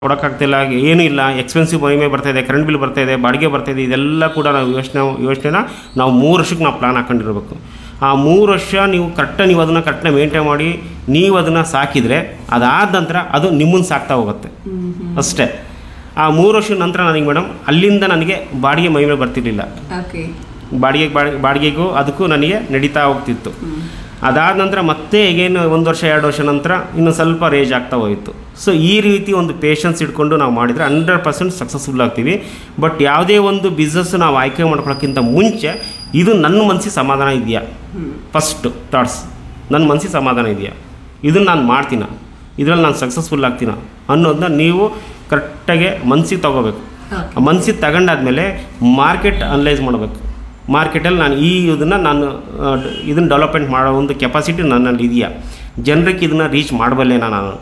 ಕೊಡೋಕ್ಕಾಗ್ತಿಲ್ಲ ಏನೂ ಇಲ್ಲ ಎಕ್ಸ್ಪೆನ್ಸಿವ್ ಮನೆ ಬರ್ತಾ ಇದೆ ಕರೆಂಟ್ ಬಿಲ್ ಬರ್ತಾ ಇದೆ ಬಾಡಿಗೆ ಬರ್ತಾ ಇದೆ ಇದೆಲ್ಲ ಕೂಡ ನಾವು ಯೋಚನೆ ಯೋಚನೆನ ನಾವು ಮೂರು ವರ್ಷಕ್ಕೆ ನಾವು ಪ್ಲಾನ್ ಹಾಕೊಂಡಿರ್ಬೇಕು ಆ ಮೂರು ವರ್ಷ ನೀವು ಕರೆಕ್ಟಾಗಿ ನೀವು ಅದನ್ನು ಕರೆಕ್ಟಾಗಿ ಮೇಂಟೈನ್ ಮಾಡಿ ನೀವು ಅದನ್ನು ಸಾಕಿದರೆ ಅದಾದ ನಂತರ ಅದು ನಿಮ್ಮನ್ನು ಸಾಕ್ತಾ ಹೋಗುತ್ತೆ ಅಷ್ಟೇ ಆ ಮೂರು ವರ್ಷದ ನಂತರ ನನಗೆ ಮೇಡಮ್ ಅಲ್ಲಿಂದ ನನಗೆ ಬಾಡಿಗೆ ಮೈ ಮೇಲೆ ಬರ್ತಿರ್ಲಿಲ್ಲ ಓಕೆ ಬಾಡಿಗೆ ಬಾಡಿ ಬಾಡಿಗೆಗೂ ಅದಕ್ಕೂ ನನಗೆ ನಡೀತಾ ಹೋಗ್ತಿತ್ತು ಅದಾದ ನಂತರ ಮತ್ತೆ ಈಗೇನು ಒಂದು ವರ್ಷ ಎರಡು ವರ್ಷ ನಂತರ ಇನ್ನು ಸ್ವಲ್ಪ ರೇಜ್ ಆಗ್ತಾ ಹೋಯಿತು ಸೊ ಈ ರೀತಿ ಒಂದು ಪೇಷನ್ಸ್ ಇಟ್ಕೊಂಡು ನಾವು ಮಾಡಿದರೆ ಹಂಡ್ರೆಡ್ ಪರ್ಸೆಂಟ್ ಸಕ್ಸಸ್ಫುಲ್ ಆಗ್ತೀವಿ ಬಟ್ ಯಾವುದೇ ಒಂದು ಬಿಸ್ನೆಸ್ ನಾವು ಆಯ್ಕೆ ಮಾಡ್ಕೊಳ್ಳೋಕ್ಕಿಂತ ಮುಂಚೆ ಇದು ನನ್ನ ಮನಸ್ಸಿಗೆ ಸಮಾಧಾನ ಇದೆಯಾ ಫಸ್ಟ್ ಥಾಟ್ಸ್ ನನ್ನ ಮನಸ್ಸಿಗೆ ಸಮಾಧಾನ ಇದೆಯಾ ಇದನ್ನು ನಾನು ಮಾಡ್ತೀನ ಇದರಲ್ಲಿ ನಾನು ಸಕ್ಸಸ್ಫುಲ್ ಆಗ್ತೀನ ಅನ್ನೋದನ್ನ ನೀವು ಕರೆಕ್ಟಾಗಿ ಮನಸ್ಸಿಗೆ ತಗೋಬೇಕು ಮನಸ್ಸಿಗೆ ತಗೊಂಡಾದ್ಮೇಲೆ ಮಾರ್ಕೆಟ್ ಅನಲೈಸ್ ಮಾಡಬೇಕು ಮಾರ್ಕೆಟಲ್ಲಿ ನಾನು ಈ ಇದನ್ನು ನಾನು ಇದನ್ನು ಡೆವಲಪ್ಮೆಂಟ್ ಮಾಡೋ ಒಂದು ಕೆಪಾಸಿಟಿ ನನ್ನಲ್ಲಿ ಇದೆಯಾ ಜನರಿಗೆ ಇದನ್ನು ರೀಚ್ ಮಾಡಬಲ್ಲೇನಾ ನಾನು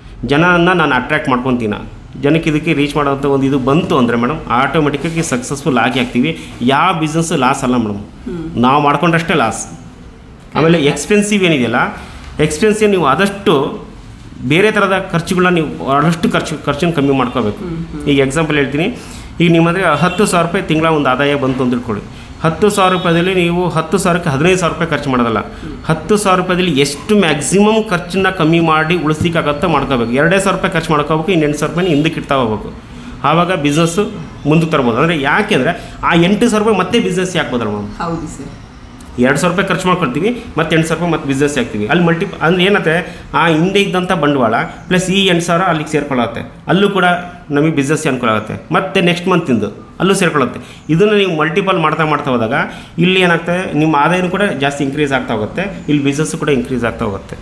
ಜನನ ನಾನು ಅಟ್ರ್ಯಾಕ್ಟ್ ಮಾಡ್ಕೊತೀನ ಜನಕ್ಕೆ ಇದಕ್ಕೆ ರೀಚ್ ಮಾಡೋಂಥ ಒಂದು ಇದು ಬಂತು ಅಂದರೆ ಮೇಡಮ್ ಆಟೋಮೆಟಿಕ್ಕಾಗಿ ಸಕ್ಸಸ್ಫುಲ್ ಆಗಿ ಆಗ್ತೀವಿ ಯಾವ ಬಿಸ್ನೆಸ್ಸು ಲಾಸ್ ಅಲ್ಲ ಮೇಡಮ್ ನಾವು ಮಾಡ್ಕೊಂಡ್ರಷ್ಟೇ ಲಾಸ್ ಆಮೇಲೆ ಎಕ್ಸ್ಪೆನ್ಸಿವ್ ಏನಿದೆಯಲ್ಲ ಎಕ್ಸ್ಪೆನ್ಸಿವ್ ನೀವು ಆದಷ್ಟು ಬೇರೆ ಥರದ ಖರ್ಚುಗಳನ್ನ ನೀವು ಆದಷ್ಟು ಖರ್ಚು ಖರ್ಚನ್ನು ಕಮ್ಮಿ ಮಾಡ್ಕೋಬೇಕು ಈಗ ಎಕ್ಸಾಂಪಲ್ ಹೇಳ್ತೀನಿ ಈಗ ನಿಮ್ಮ ಹತ್ರ ಹತ್ತು ಸಾವಿರ ರೂಪಾಯಿ ತಿಂಗಳ ಒಂದು ಆದಾಯ ಬಂತು ಅಂತ ತಿಳ್ಕೊಳ್ಳಿ ಹತ್ತು ಸಾವಿರ ರೂಪಾಯಿದಲ್ಲಿ ನೀವು ಹತ್ತು ಸಾವಿರಕ್ಕೆ ಹದಿನೈದು ಸಾವಿರ ರೂಪಾಯಿ ಖರ್ಚು ಮಾಡೋದಲ್ಲ ಹತ್ತು ಸಾವಿರ ರೂಪಾಯಿದಲ್ಲಿ ಎಷ್ಟು ಮ್ಯಾಕ್ಸಿಮಮ್ ಖರ್ಚನ್ನ ಕಮ್ಮಿ ಮಾಡಿ ಉಳಿಸ್ಲಿಕ್ಕಾಗತ್ತೋ ಮಾಡ್ಕೋಬೇಕು ಎರಡೇ ಸಾವಿರ ರೂಪಾಯಿ ಖರ್ಚು ಮಾಡ್ಕೋಬೇಕು ಇನ್ನು ಎಂಟು ಸಾವಿರ ರೂಪಾಯಿ ಹಿಂದಕ್ಕೆ ಇಡ್ತಾ ಹೋಗ್ಬೇಕು ಆವಾಗ ಬಿಸ್ನೆಸ್ಸು ಮುಂದಕ್ಕೆ ತರ್ಬೋದು ಅಂದರೆ ಯಾಕೆಂದರೆ ಆ ಎಂಟು ಸಾವಿರ ರೂಪಾಯಿ ಮತ್ತೆ ಬಿಸ್ನೆಸ್ ಯಾಕೆ ಬದಲು ಮ್ಯಾಮ್ ಹೌದು ಸರ್ ಎರಡು ಸಾವಿರ ರೂಪಾಯಿ ಖರ್ಚು ಮಾಡ್ಕೊಳ್ತೀವಿ ಮತ್ತು ಎಂಟು ಸಾವಿರ ರೂಪಾಯಿ ಮತ್ತೆ ಬಿಸ್ನೆಸ್ ಆಗ್ತೀವಿ ಅಲ್ಲಿ ಮಲ್ಟಿ ಅಂದರೆ ಏನತ್ತೆ ಆ ಹಿಂದೆ ಇದ್ದಂಥ ಬಂಡವಾಳ ಪ್ಲಸ್ ಈ ಎಂಟು ಸಾವಿರ ಅಲ್ಲಿಗೆ ಸೇರ್ಕೊಳ್ಳುತ್ತೆ ಅಲ್ಲೂ ಕೂಡ ನಮಗೆ ಬಿಸ್ನೆಸ್ ಅನುಕೂಲ ಆಗುತ್ತೆ ಮತ್ತು ನೆಕ್ಸ್ಟ್ ಮಂತಿಂದು ಅಲ್ಲೂ ಸೇರ್ಕೊಳ್ಳುತ್ತೆ ಇದನ್ನು ನೀವು ಮಲ್ಟಿಪಲ್ ಮಾಡ್ತಾ ಮಾಡ್ತಾ ಹೋದಾಗ ಇಲ್ಲಿ ಏನಾಗ್ತದೆ ನಿಮ್ಮ ಆದಾಯನೂ ಕೂಡ ಜಾಸ್ತಿ ಇನ್ಕ್ರೀಸ್ ಆಗ್ತಾ ಹೋಗುತ್ತೆ ಇಲ್ಲಿ ಬಿಸ್ನೆಸ್ಸು ಕೂಡ ಇನ್ಕ್ರೀಸ್ ಆಗ್ತಾ ಹೋಗುತ್ತೆ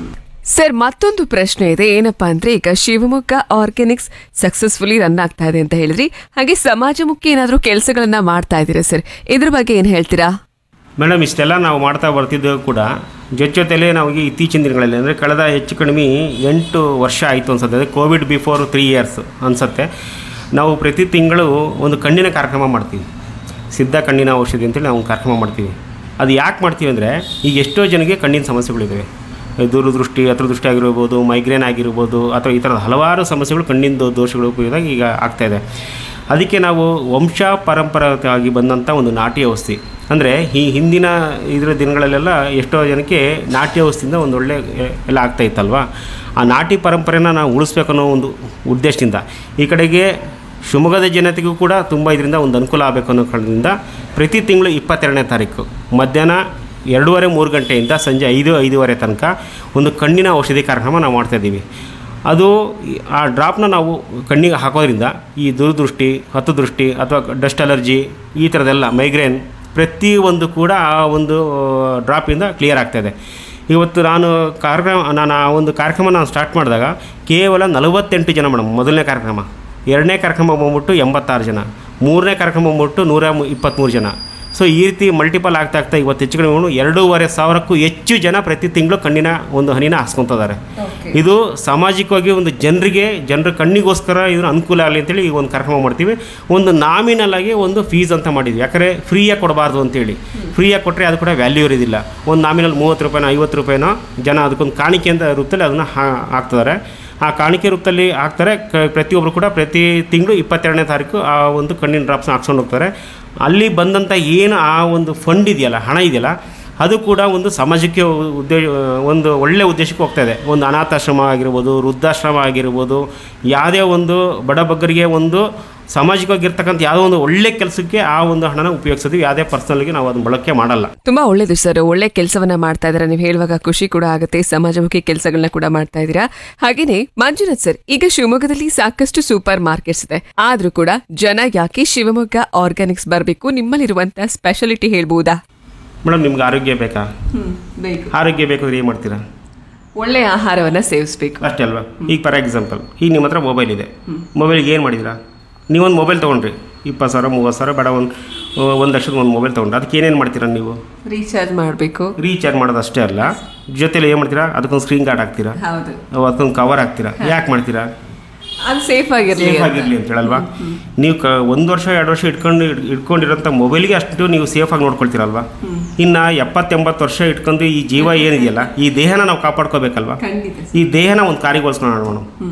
ಸರ್ ಮತ್ತೊಂದು ಪ್ರಶ್ನೆ ಇದೆ ಏನಪ್ಪಾ ಅಂದ್ರೆ ಈಗ ಶಿವಮೊಗ್ಗ ಆರ್ಗ್ಯಾನಿಕ್ಸ್ ಸಕ್ಸಸ್ಫುಲಿ ರನ್ ಆಗ್ತಾ ಇದೆ ಅಂತ ಹೇಳಿದ್ರಿ ಹಾಗೆ ಸಮಾಜಮುಖಿ ಏನಾದರೂ ಕೆಲಸಗಳನ್ನ ಮಾಡ್ತಾ ಇದ್ದೀರಾ ಸರ್ ಇದ್ರ ಬಗ್ಗೆ ಏನು ಹೇಳ್ತೀರಾ ಮೇಡಮ್ ಇಷ್ಟೆಲ್ಲ ನಾವು ಮಾಡ್ತಾ ಬರ್ತಿದ್ದೆವು ಕೂಡ ಜೊತೆ ಜೊತೆಲೇ ನಮಗೆ ಇತ್ತೀಚಿನ ದಿನಗಳಲ್ಲಿ ಅಂದರೆ ಕಳೆದ ಹೆಚ್ಚು ಕಡಿಮೆ ಎಂಟು ವರ್ಷ ಆಯಿತು ಅನ್ಸುತ್ತೆ ಅಂದರೆ ಕೋವಿಡ್ ಬಿಫೋರ್ ತ್ರೀ ಇಯರ್ಸ್ ಅನಿಸುತ್ತೆ ನಾವು ಪ್ರತಿ ತಿಂಗಳು ಒಂದು ಕಣ್ಣಿನ ಕಾರ್ಯಕ್ರಮ ಮಾಡ್ತೀವಿ ಸಿದ್ಧ ಕಣ್ಣಿನ ಔಷಧಿ ಅಂತೇಳಿ ನಾವು ಕಾರ್ಯಕ್ರಮ ಮಾಡ್ತೀವಿ ಅದು ಯಾಕೆ ಮಾಡ್ತೀವಿ ಅಂದರೆ ಈಗ ಎಷ್ಟೋ ಜನಕ್ಕೆ ಕಣ್ಣಿನ ಸಮಸ್ಯೆಗಳಿದ್ದಾವೆ ದೂರದೃಷ್ಟಿ ಹತ್ರದೃಷ್ಟಿ ಆಗಿರ್ಬೋದು ಮೈಗ್ರೇನ್ ಆಗಿರ್ಬೋದು ಅಥವಾ ಈ ಥರದ ಹಲವಾರು ಸಮಸ್ಯೆಗಳು ಕಣ್ಣಿನ ದೋಷಗಳು ಉಪಯೋಗ ಈಗ ಆಗ್ತಾಯಿದೆ ಅದಕ್ಕೆ ನಾವು ವಂಶ ಪರಂಪರಾಗಿ ಬಂದಂಥ ಒಂದು ನಾಟಿ ಔಷಧಿ ಅಂದರೆ ಈ ಹಿಂದಿನ ಇದರ ದಿನಗಳಲ್ಲೆಲ್ಲ ಎಷ್ಟೋ ಜನಕ್ಕೆ ನಾಟಿ ಔಷಧಿಯಿಂದ ಒಂದು ಒಳ್ಳೆ ಎ- ಎಲ್ಲ ಆಗ್ತಾ ಇತ್ತಲ್ವಾ ಆ ನಾಟಿ ಪರಂಪರೆನ ನಾವು ಉಳಿಸ್ಬೇಕು ಅನ್ನೋ ಒಂದು ಉದ್ದೇಶದಿಂದ ಈ ಕಡೆಗೆ ಶಿವಮೊಗ್ಗದ ಜನತೆಗೂ ಕೂಡ ತುಂಬ ಇದರಿಂದ ಒಂದು ಅನುಕೂಲ ಆಗಬೇಕು ಅನ್ನೋ ಕಾರಣದಿಂದ ಪ್ರತಿ ತಿಂಗಳು ಇಪ್ಪತ್ತೆರಡನೇ ತಾರೀಕು ಮಧ್ಯಾಹ್ನ ಎರಡೂವರೆ ಮೂರು ಗಂಟೆಯಿಂದ ಸಂಜೆ ಐದು ಐದೂವರೆ ತನಕ ಒಂದು ಕಣ್ಣಿನ ಔಷಧಿ ಕಾರ್ಯಕ್ರಮ ನಾವು ಮಾಡ್ತಾಯಿದ್ದೀವಿ ಅದು ಈ- ಆ ಡ್ರಾಪ್ನ ನಾವು ಕಣ್ಣಿಗೆ ಹಾಕೋದ್ರಿಂದ ಈ ದೂರದೃಷ್ಟಿ ಹತ್ತು ದೃಷ್ಟಿ ಅಥವಾ ಡಸ್ಟ್ ಅಲರ್ಜಿ ಈ ಥರದ್ದೆಲ್ಲ ಮೈಗ್ರೇನ್ ಪ್ರತಿಯೊಂದು ಕೂಡ ಆ ಒಂದು ಡ್ರಾಪಿಂದ ಕ್ಲಿಯರ್ ಆಗ್ತಾಯಿದೆ ಇವತ್ತು ನಾನು ಕಾರ್ಯಕ್ರಮ ನಾನು ಆ ಒಂದು ಕಾರ್ಯಕ್ರಮ ನಾನು ಸ್ಟಾರ್ಟ್ ಮಾಡಿದಾಗ ಕೇವಲ ನಲವತ್ತೆಂಟು ಜನ ಮೇಡಮ್ ಮೊದಲನೇ ಕಾರ್ಯಕ್ರಮ ಎರಡನೇ ಕಾರ್ಯಕ್ರಮ ಬಂದ್ಬಿಟ್ಟು ಎಂಬತ್ತಾರು ಜನ ಮೂರನೇ ಕಾರ್ಯಕ್ರಮ ಬಂದ್ಬಿಟ್ಟು ನೂರ ಮು- ಇಪ್ಪತ್ತ್ಮೂರು ಜನ ಸೊ ಈ ರೀತಿ ಮಲ್ಟಿಪಲ್ ಆಗ್ತಾ ಆಗ್ತಾ ಇವತ್ತು ಹೆಚ್ಚು ಕಡಿಮೆ ಒಂದು ಎರಡೂವರೆ ಸಾವಿರಕ್ಕೂ ಹೆಚ್ಚು ಜನ ಪ್ರತಿ ತಿಂಗಳು ಕಣ್ಣಿನ ಒಂದು ಹನಿನ ಹಾಸ್ಕೊತಿದ್ದಾರೆ ಇದು ಸಾಮಾಜಿಕವಾಗಿ ಒಂದು ಜನರಿಗೆ ಜನರ ಕಣ್ಣಿಗೋಸ್ಕರ ಇದನ್ನು ಅನುಕೂಲ ಆಗಲಿ ಅಂತೇಳಿ ಈ ಒಂದು ಕಾರ್ಯಕ್ರಮ ಮಾಡ್ತೀವಿ ಒಂದು ನಾಮಿನಲ್ ಆಗಿ ಒಂದು ಫೀಸ್ ಅಂತ ಮಾಡಿದ್ವಿ ಯಾಕಂದರೆ ಫ್ರೀಯಾಗಿ ಕೊಡಬಾರ್ದು ಅಂತೇಳಿ ಫ್ರೀಯಾಗಿ ಕೊಟ್ಟರೆ ಅದು ಕೂಡ ವ್ಯಾಲ್ಯೂ ಇರೋದಿಲ್ಲ ಒಂದು ನಾಮಿನಲ್ ಮೂವತ್ತು ರೂಪಾಯಿನೋ ಐವತ್ತು ರೂಪಾಯಿನೋ ಜನ ಅದಕ್ಕೊಂದು ಕಾಣಿಕೆ ಅಂತ ರೂಪದಲ್ಲಿ ಅದನ್ನು ಹಾಕ್ತಿದ್ದಾರೆ ಆ ಕಾಣಿಕೆ ರೂಪದಲ್ಲಿ ಹಾಕ್ತಾರೆ ಕ ಪ್ರತಿಯೊಬ್ಬರು ಕೂಡ ಪ್ರತಿ ತಿಂಗಳು ಇಪ್ಪತ್ತೆರಡನೇ ತಾರೀಕು ಆ ಒಂದು ಕಣ್ಣಿನ ಡ್ರಾಪ್ಸ್ನ ಹಾಕ್ಸ್ಕೊಂಡು ಹೋಗ್ತಾರೆ ಅಲ್ಲಿ ಬಂದಂಥ ಏನು ಆ ಒಂದು ಫಂಡ್ ಇದೆಯಲ್ಲ ಹಣ ಇದೆಯಲ್ಲ ಅದು ಕೂಡ ಒಂದು ಸಮಾಜಕ್ಕೆ ಉದ್ದೇಶ ಒಂದು ಒಳ್ಳೆಯ ಉದ್ದೇಶಕ್ಕೆ ಹೋಗ್ತಾ ಇದೆ ಒಂದು ಅನಾಥಾಶ್ರಮ ಆಗಿರ್ಬೋದು ವೃದ್ಧಾಶ್ರಮ ಆಗಿರ್ಬೋದು ಯಾವುದೇ ಒಂದು ಬಡಬಗ್ಗರಿಗೆ ಒಂದು ಸಾಮಾಜಿಕವಾಗಿರ್ತಕ್ಕಂಥ ಯಾವುದೋ ಒಂದು ಒಳ್ಳೆ ಕೆಲಸಕ್ಕೆ ಆ ಒಂದು ಹಣನ ಉಪಯೋಗಿಸ್ತೀವಿ ಯಾವುದೇ ಪರ್ಸನಲ್ಗೆ ನಾವು ಅದನ್ನ ಬಳಕೆ ಮಾಡಲ್ಲ ತುಂಬಾ ಒಳ್ಳೇದು ಸರ್ ಒಳ್ಳೆ ಕೆಲಸವನ್ನ ಮಾಡ್ತಾ ಇದ್ದೀರಾ ನೀವು ಹೇಳುವಾಗ ಖುಷಿ ಕೂಡ ಆಗುತ್ತೆ ಸಮಾಜಮುಖಿ ಕೆಲಸಗಳನ್ನ ಕೂಡ ಮಾಡ್ತಾ ಇದ್ದೀರಾ ಹಾಗೇನೆ ಮಂಜುನಾಥ್ ಸರ್ ಈಗ ಶಿವಮೊಗ್ಗದಲ್ಲಿ ಸಾಕಷ್ಟು ಸೂಪರ್ ಮಾರ್ಕೆಟ್ಸ್ ಇದೆ ಆದ್ರೂ ಕೂಡ ಜನ ಯಾಕೆ ಶಿವಮೊಗ್ಗ ಆರ್ಗ್ಯಾನಿಕ್ಸ್ ಬರಬೇಕು ನಿಮ್ಮಲ್ಲಿರುವಂತ ಸ್ಪೆಷಾಲಿಟಿ ಹೇಳ್ಬಹುದಾ ಮೇಡಮ್ ನಿಮ್ಗೆ ಆರೋಗ್ಯ ಬೇಕಾ ಹ್ಮ್ ಬೇಕು ಆರೋಗ್ಯ ಬೇಕಾದ್ರೆ ಏನು ಮಾಡ್ತೀರಾ ಒಳ್ಳೆ ಆಹಾರವನ್ನ ಸೇವಿಸಬೇಕು ಅಷ್ಟೇ ಅಲ್ವಾ ಈಗ ಫಾರ್ ಎಕ್ಸಾಂಪಲ್ ಈಗ ನಿಮ್ಮ ಹತ್ರ ಮೊಬೈಲ್ ಇದೆ ಮೊಬೈಲ್ಗೆ ಏನು ಮಾಡಿದಿರಾ ನೀವೊಂದು ಮೊಬೈಲ್ ತೊಗೊಂಡ್ರಿ ಇಪ್ಪತ್ತು ಸಾವಿರ ಮೂವತ್ತು ಸಾವಿರ ಬೇಡ ಒಂದು ಒಂದು ಲಕ್ಷದ ಒಂದು ಮೊಬೈಲ್ ತೊಗೊಂಡ್ರೆ ಅದಕ್ಕೆ ಏನೇನು ಮಾಡ್ತೀರಾ ನೀವು ರೀಚಾರ್ಜ್ ಮಾಡಬೇಕು ರೀಚಾರ್ಜ್ ಮಾಡೋದು ಅಷ್ಟೇ ಅಲ್ಲ ಜೊತೆಲಿ ಏನು ಮಾಡ್ತೀರಾ ಅದಕ್ಕೊಂದು ಸ್ಕ್ರೀನ್ ಗಾರ್ಡ್ ಹಾಕ್ತೀರಾ ಹೌದು ಅದಕ್ಕೊಂದು ಕವರ್ ಹಾಕ್ತೀರಾ ಯಾಕೆ ಮಾಡ್ತೀರಾ ಅದು ಸೇಫ್ ಆಗಿರ್ಲಿ ಸೇಫ್ ಆಗಿರಲಿ ಅಂತ ಹೇಳಲ್ವಾ ನೀವು ಕ ಒಂದು ವರ್ಷ ಎರಡು ವರ್ಷ ಇಟ್ಕೊಂಡು ಇಟ್ಕೊಂಡಿರೋಂಥ ಮೊಬೈಲ್ಗೆ ಅಷ್ಟು ನೀವು ಸೇಫಾಗಿ ನೋಡ್ಕೊಳ್ತೀರಲ್ವಾ ಇನ್ನು ಎಪ್ಪತ್ತೆಂಬತ್ತು ವರ್ಷ ಇಟ್ಕೊಂಡು ಈ ಜೀವ ಏನಿದೆಯಲ್ಲ ಈ ದೇಹನ ನಾವು ಕಾಪಾಡ್ಕೋಬೇಕಲ್ವಾ ಖಂಡಿತ ಈ ದೇಹನ ಒಂದು ಕಾರಿಗೆ ಹೋಲಿಸ್ಕೊಂಡು ಮೇಡಮ್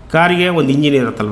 ಕಾರಿಗೆ ಒಂದು ಇಂಜಿನ್ ಇರುತ್ತಲ್ವ